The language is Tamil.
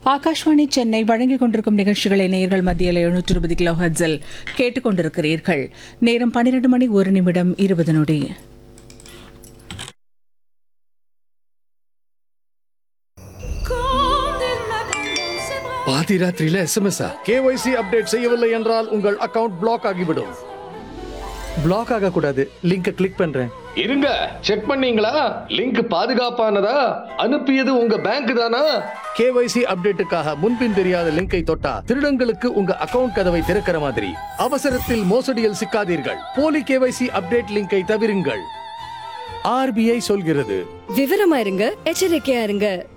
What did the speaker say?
ஆகாஷ்வாணி சென்னை வழங்கிக் கொண்டிருக்கும் நிகழ்ச்சிகளை நேயர்கள் மத்தியில் எழுநூற்று இருபது கிலோ ஹர்ட்ஸில் கேட்டுக்கொண்டிருக்கிறீர்கள் நேரம் பன்னிரண்டு மணி ஒரு நிமிடம் இருபது நொடி பாதி ராத்திரியில எஸ்எம்எஸ் கேஒய்சி அப்டேட் செய்யவில்லை என்றால் உங்கள் அக்கவுண்ட் பிளாக் ஆகிவிடும் பிளாக் ஆக கூடாது லிங்கை கிளிக் பண்றேன் இருங்க செக் பண்ணீங்களா லிங்க் பாதுகாப்பானதா அனுப்பியது உங்க பேங்க் தானா கேஒய்சி அப்டேட்டுக்காக முன்பின் தெரியாத லிங்கை தொட்டா திருடங்களுக்கு உங்க அக்கவுண்ட் கதவை திறக்கிற மாதிரி அவசரத்தில் மோசடியில் சிக்காதீர்கள் போலி கேஒய்சி அப்டேட் லிங்கை தவிருங்கள் ஆர்பிஐ சொல்கிறது விவரமா இருங்க எச்சரிக்கையா இருங்க